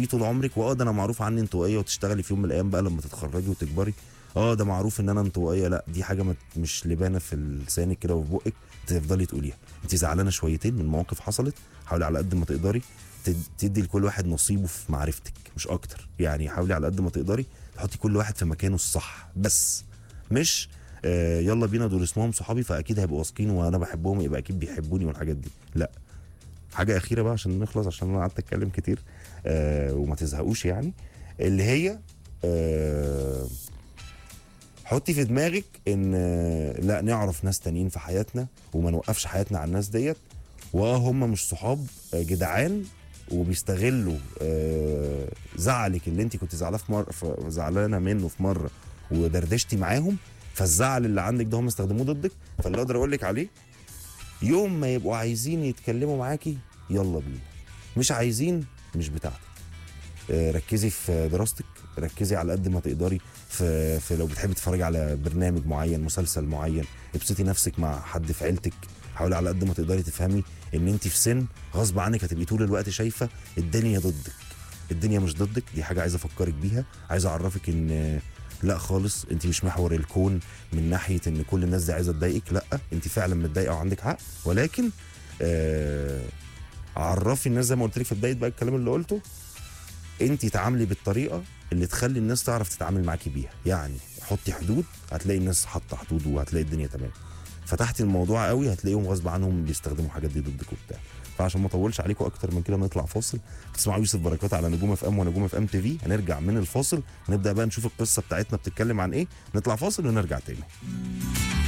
بيه طول عمرك واه ده انا معروف عني انطوائيه وتشتغلي في يوم من الايام بقى لما تتخرجي وتكبري اه ده معروف ان انا انطوائيه لا دي حاجه ما- مش لبانه في لسانك كده وفي بقك تفضلي تقوليها انت زعلانه شويتين من مواقف حصلت حاولي على قد ما تقدري تد- تدي لكل واحد نصيبه في معرفتك مش اكتر يعني حاولي على قد ما تقدري تحطي كل واحد في مكانه الصح بس مش آه يلا بينا دول اسمهم صحابي فاكيد هيبقوا واثقين وانا بحبهم يبقى اكيد بيحبوني والحاجات دي لا حاجه اخيره بقى عشان نخلص عشان انا قعدت اتكلم كتير آه وما تزهقوش يعني اللي هي آه حطي في دماغك ان آه، لا نعرف ناس تانيين في حياتنا وما نوقفش حياتنا على الناس ديت واه هم مش صحاب آه، جدعان وبيستغلوا آه، زعلك اللي انت كنت زعلانه في مره ف- زعلانه منه في مره ودردشتي معاهم فالزعل اللي عندك ده هم استخدموه ضدك فاللي اقدر اقول لك عليه يوم ما يبقوا عايزين يتكلموا معاكي يلا بينا مش عايزين مش بتاعتك آه، ركزي في دراستك ركزي على قد ما تقدري في, في لو بتحبي تتفرجي على برنامج معين مسلسل معين ابسطي نفسك مع حد في عيلتك حاولي على قد ما تقدري تفهمي ان انت في سن غصب عنك هتبقي طول الوقت شايفه الدنيا ضدك الدنيا مش ضدك دي حاجه عايز افكرك بيها عايز اعرفك ان آه، لا خالص انت مش محور الكون من ناحيه ان كل الناس دي عايزه تضايقك لا انت فعلا متضايقه وعندك حق ولكن آه عرفي الناس زي ما قلت لك في بدايه بقى الكلام اللي قلته انت تعاملي بالطريقه اللي تخلي الناس تعرف تتعامل معاكي بيها يعني حطي حدود هتلاقي الناس حاطه حدود وهتلاقي الدنيا تمام فتحتي الموضوع قوي هتلاقيهم غصب عنهم بيستخدموا الحاجات دي ضدك وبتاع فعشان ما اطولش عليكم اكتر من كده نطلع فاصل تسمعوا يوسف بركات على نجوم اف ام ونجوم اف ام تي في هنرجع من الفاصل ونبدا بقى نشوف القصه بتاعتنا بتتكلم عن ايه نطلع فاصل ونرجع تاني